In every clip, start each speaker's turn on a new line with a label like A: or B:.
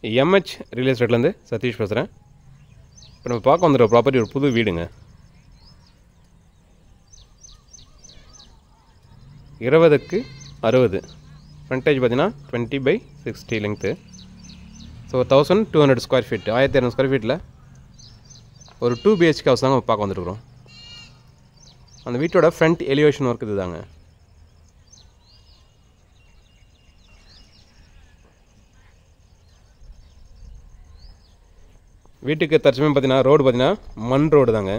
A: MH real எஸ்டேட்லேருந்து Satish பேசுகிறேன் இப்போ நம்ம பார்க்க வந்துடுற ப்ராப்பர்ட்டி ஒரு புது வீடுங்க இருபதுக்கு அறுபது ஃப்ரண்டேஜ் பார்த்தீங்கன்னா twenty by sixty length so thousand two hundred square feet ஆயிரத்தி இரநூறு ஸ்கொயர் ஃபீட்டில் ஒரு டூ பிஹெச்கே ஹவுஸ் தாங்க பார்க்க வந்துருக்குறோம் அந்த வீட்டோட ஃப்ரண்ட் எலிவேஷன் ஒர்க் இதுதாங்க வீட்டுக்கு தற்சமயம் பார்த்தீங்கன்னா ரோடு பார்த்தீங்கன்னா மண் ரோடு தாங்க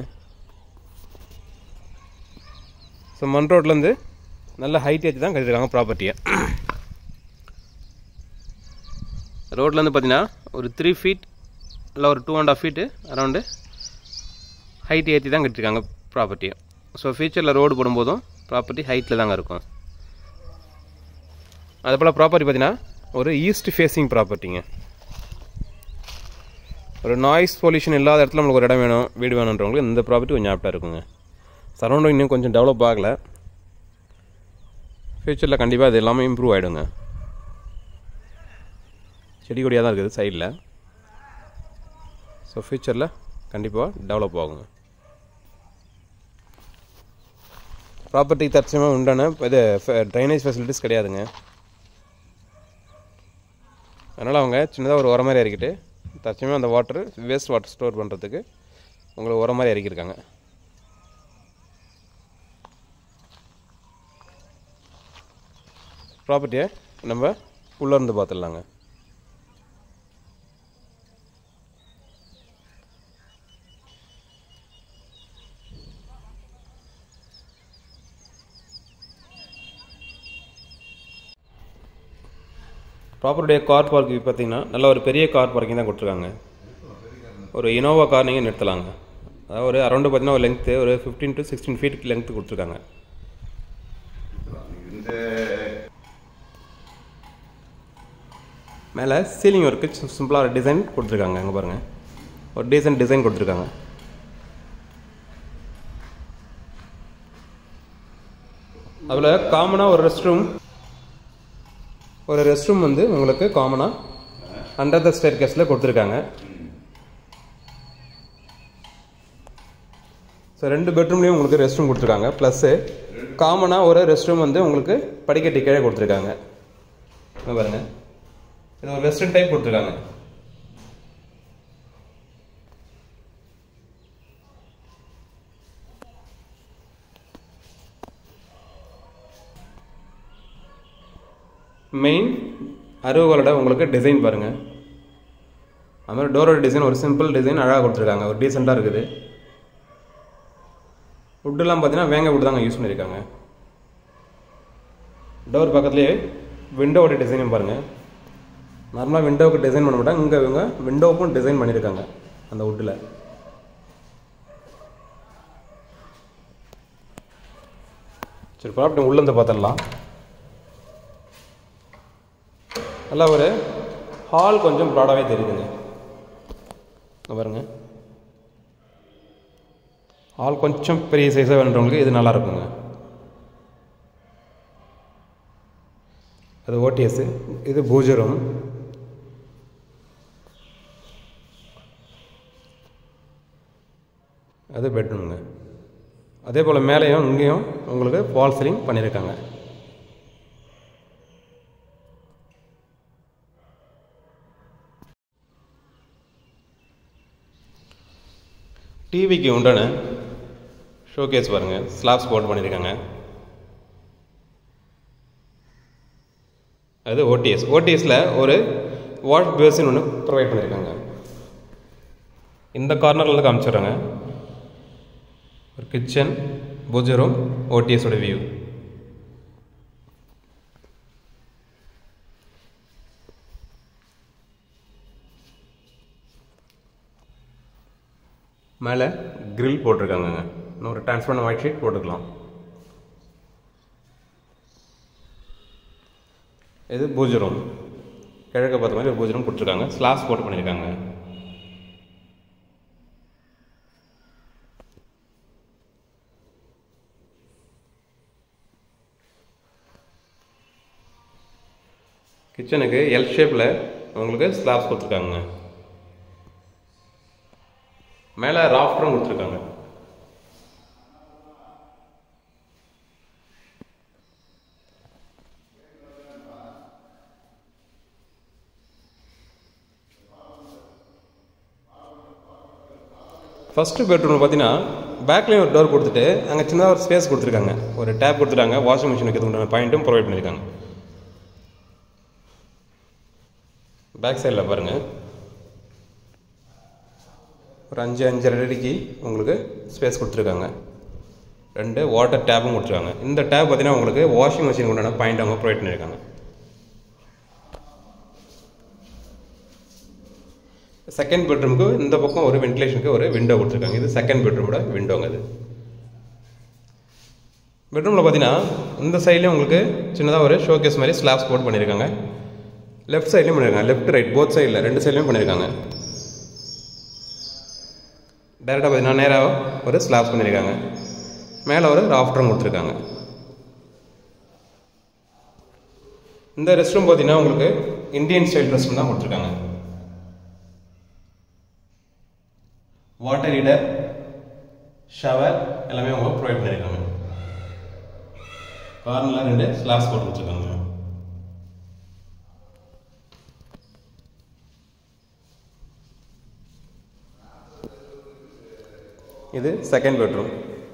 A: ஸோ மண் ரோட்லேருந்து நல்ல ஹைட் ஏற்றி தான் கட்டிருக்காங்க ப்ராப்பர்ட்டியை ரோட்லேருந்து பார்த்தீங்கன்னா ஒரு த்ரீ ஃபீட் இல்லை ஒரு two and half feet around height ஏற்றி தான் கட்டிருக்காங்க ப்ராப்பர்ட்டியை ஸோ ஃபியூச்சரில் ரோடு போடும்போதும் ப்ராப்பர்ட்டி ஹைட்டில் தாங்க இருக்கும் அதுபோல் ப்ராப்பர்ட்டி பார்த்தீங்கன்னா ஒரு ஈஸ்ட் ஃபேஸிங் ப்ராப்பர்ட்டிங்க ஒரு நாய்ஸ் பொல்யூஷன் இல்லாத இடத்துல நம்மளுக்கு ஒரு இடம் வேணும் வீடு வேணுன்றவங்களுக்கு இந்த ப்ராப்பர்ட்டி கொஞ்சம் ஆப்டாக இருக்குங்க சரௌண்டிங் இன்னும் கொஞ்சம் டெவலப் ஆகலை ஃப்யூச்சரில் கண்டிப்பாக அது எல்லாமே இம்ப்ரூவ் ஆகிடுங்க செடி கொடியாக தான் இருக்குது சைடில் ஸோ ஃப்யூச்சரில் கண்டிப்பாக டெவலப் ஆகுங்க ப்ராப்பர்ட்டி தற்சயமாக உண்டான இது ட்ரைனேஜ் ஃபெசிலிட்டிஸ் கிடையாதுங்க அதனால் அவங்க சின்னதாக ஒரு உரம் மாதிரி இறக்கிட்டு தற்சயமாக அந்த வாட்டர் வேஸ்ட் வாட்டர் ஸ்டோர் பண்ணுறதுக்கு உங்களுக்கு உரம் மாதிரி இறக்கியிருக்காங்க ப்ராப்பர்ட்டியை நம்ம உள்ளே இருந்து பார்த்துடலாங்க ப்ராப்பர்ட்டிய கார் பார்க்கிங் பார்த்தீங்கன்னா நல்ல ஒரு பெரிய கார் பார்க்கிங் தான் கொடுத்துருக்காங்க ஒரு இனோவா கார் நீங்கள் நிறுத்தலாங்க அதாவது ஒரு அரௌண்டு பார்த்தீங்கன்னா ஒரு லென்த்து ஒரு fifteen to sixteen feet length கொடுத்துருக்காங்க மேலே சீலிங் ஒர்க்கு சிம்பிளாக ஒரு டிசைன் கொடுத்துருக்காங்க அங்கே பாருங்கள் ஒரு டீசென்ட் டிசைன் கொடுத்துருக்காங்க அதில் காமனாக ஒரு ரெஸ்ட் ரூம் ஒரு ரெஸ்ட் ரூம் வந்து உங்களுக்கு காமனாக அண்டர் த ஸ்டேர் கேஸில் கொடுத்துருக்காங்க ஸோ ரெண்டு பெட்ரூம்லேயும் உங்களுக்கு ரெஸ்ட் ரூம் கொடுத்துருக்காங்க ப்ளஸ்ஸு காமனாக ஒரு ரெஸ்ட் ரூம் வந்து உங்களுக்கு படிக்கட்டு கீழே கொடுத்துருக்காங்க இங்க பாருங்க இது ஒரு வெஸ்டர்ன் டைப் கொடுத்துருக்காங்க மெயின் அருவகளோட உங்களுக்கு டிசைன் பாருங்கள் அது மாதிரி டோரோட டிசைன் ஒரு சிம்பிள் டிசைன் அழகாக கொடுத்துருக்காங்க ஒரு டீசெண்டாக இருக்குது வுட்டெல்லாம் பார்த்தீங்கன்னா வேங்க வுட் தாங்க யூஸ் பண்ணியிருக்காங்க டோர் பக்கத்துலேயே விண்டோவோட டிசைனும் பாருங்கள் நார்மலாக விண்டோவுக்கு டிசைன் பண்ண மாட்டாங்க இங்கே இவங்க விண்டோவுக்கும் டிசைன் பண்ணியிருக்காங்க அந்த வுட்டில் சரி ப்ராப்பர்ட்டி உள்ளேருந்து பார்த்துடலாம் நல்லா ஒரு ஹால் கொஞ்சம் ப்ராடாகவே தெரியுதுங்க இங்க பாருங்க ஹால் கொஞ்சம் பெரிய சைஸாக வேணுன்றவங்களுக்கு இது நல்லா இருக்குங்க அது ஓடிஎஸ் இது பூஜரம் அது பெட்ரூமுங்க அதே போல் மேலேயும் இங்கேயும் உங்களுக்கு ஃபால் சீலிங் பண்ணியிருக்காங்க டிவிக்கு உண்டான ஷோகேஸ் பாருங்கள் ஸ்லாப்ஸ் போட்டு பண்ணியிருக்காங்க அது ஓடிஎஸ் ஓடிஎஸில் ஒரு வாஷ் பேசின் ஒன்று ப்ரொவைட் பண்ணியிருக்காங்க இந்த கார்னரில் காமிச்சிடுறாங்க ஒரு கிச்சன் பூஜை ரூம் ஓடிஎஸோட வியூ மேலே கிரில் போட்டிருக்காங்கங்க இன்னும் ஒரு டிரான்ஸ்பரண்ட் ஒயிட் ஷீட் போட்டுக்கலாம் இது பூஜை ரூம் கிழக்க பார்த்த மாதிரி பூஜை ரூம் கொடுத்துருக்காங்க ஸ்லாப்ஸ் போட்டு பண்ணியிருக்காங்க கிச்சனுக்கு எல் ஷேப்பில் உங்களுக்கு ஸ்லாப்ஸ் கொடுத்துருக்காங்க மேலே ராஃப்டரும் கொடுத்துருக்காங்க ஃபஸ்ட்டு பெட்ரூமில் பார்த்தீங்கன்னா பேக்லேயும் ஒரு டோர் கொடுத்துட்டு அங்கே சின்னதாக ஒரு ஸ்பேஸ் கொடுத்துருக்காங்க ஒரு டேப் கொடுத்துட்டாங்க வாஷிங் மிஷின் வைக்கிறதுக்கு பாயிண்ட்டும் ப்ரொவைட் பண்ணியிருக்காங்க பேக் சைடில் பாருங்கள் ஒரு அஞ்சு அஞ்சரை அடிக்கு உங்களுக்கு ஸ்பேஸ் கொடுத்துருக்காங்க ரெண்டு வாட்டர் டேப்பும் கொடுத்துருக்காங்க இந்த டேப் பார்த்தீங்கன்னா உங்களுக்கு வாஷிங் மிஷின் உண்டான பாயிண்ட் அவங்க ப்ரொவைட் பண்ணியிருக்காங்க செகண்ட் பெட்ரூமுக்கு இந்த பக்கம் ஒரு வென்டிலேஷனுக்கு ஒரு விண்டோ கொடுத்துருக்காங்க இது செகண்ட் பெட்ரூமோட விண்டோங்க அது பெட்ரூமில் பார்த்தீங்கன்னா இந்த சைட்லேயும் உங்களுக்கு சின்னதாக ஒரு ஷோகேஸ் மாதிரி ஸ்லாப்ஸ் போட் பண்ணியிருக்காங்க லெஃப்ட் சைட்லேயும் பண்ணியிருக்காங்க லெஃப்ட் ரைட் போத் சைடில் ரெண்டு சைட்லேயும் பண்ணியிருக்காங்க டேரெக்டாக பார்த்தீங்கன்னா நேராக ஒரு ஸ்லாப்ஸ் பண்ணியிருக்காங்க மேலே ஒரு ராஃப்டரும் கொடுத்துருக்காங்க இந்த ரெஸ்ட் ரூம் பார்த்தீங்கன்னா உங்களுக்கு இந்தியன் ஸ்டைல் ரெஸ்ட் ரூம் தான் கொடுத்துருக்காங்க வாட்டர் ஹீட்டர் ஷவர் எல்லாமே அவங்க ப்ரொவைட் பண்ணியிருக்காங்க கார்னரில் ரெண்டு ஸ்லாப்ஸ் போட்டு வச்சுருக்காங்க இது செகண்ட் பெட்ரூம்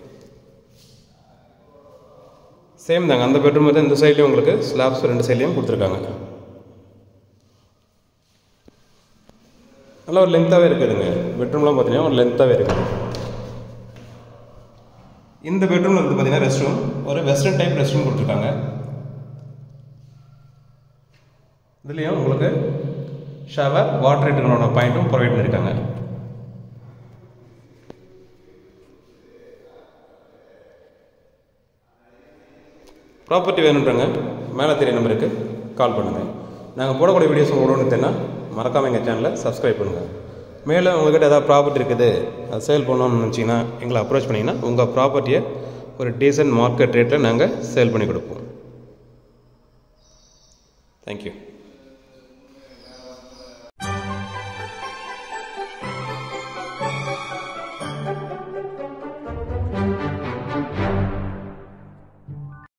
A: சேம் தாங்க அந்த பெட்ரூம் வந்து இந்த சைட்லேயும் உங்களுக்கு ஸ்லாப்ஸ் ரெண்டு சைட்லேயும் கொடுத்துருக்காங்க நல்லா ஒரு லென்த்தாகவே இருக்குதுங்க பெட்ரூம்லாம் பார்த்தீங்கன்னா ஒரு லென்த்தாகவே இருக்குது இந்த பெட்ரூமில் வந்து பார்த்தீங்கன்னா ரெஸ்ட் ரூம் ஒரு வெஸ்டர்ன் டைப் ரெஸ்ட் ரூம் கொடுத்துருக்காங்க இதுலேயும் உங்களுக்கு ஷவர் வாட்டர் ஹீட்டரோட பாயிண்ட்டும் ப்ரொவைட் பண்ணியிருக்காங்க ப்ராப்பர்ட்டி வேணுன்றங்க மேலே தெரிய நம்பருக்கு கால் பண்ணுங்கள் நாங்கள் போடக்கூடிய வீடியோஸ் உங்களுக்கு தெரினா மறக்காமல் எங்கள் சேனலை சப்ஸ்கிரைப் பண்ணுங்கள் மேலும் உங்கள்கிட்ட ஏதாவது ப்ராப்பர்ட்டி இருக்குது அது சேல் பண்ணணும்னு நினச்சிங்கன்னா எங்களை அப்ரோச் பண்ணிங்கன்னா உங்கள் ப்ராப்பர்ட்டியை ஒரு டீசன்ட் மார்க்கெட் ரேட்டில் நாங்கள் சேல் பண்ணி கொடுப்போம் தேங்க்யூ